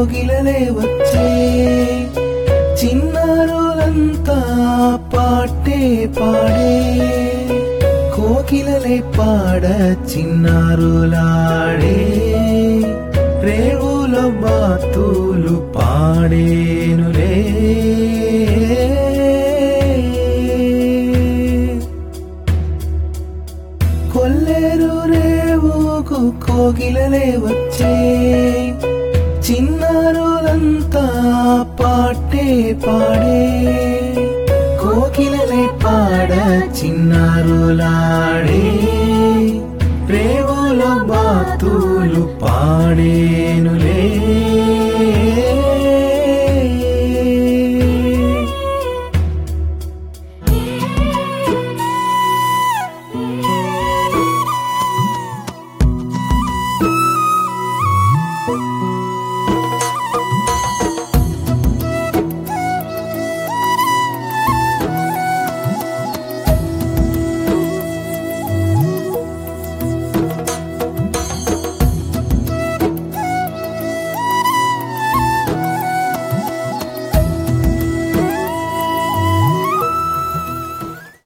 కోగిలలే వచ్చే చిన్నారులంతా పాటే పాడే కోకిలలే పాడ చిన్నారులాడే రేవుల బాతులు పాడేనులే కొల్లేరు రేవుకు కోగిలలే వచ్చే చిన్నారులంతా పాటే పాడే కోకిలలే పాడ చిన్నారులాడే రేవుల బాతులు పాడేనులే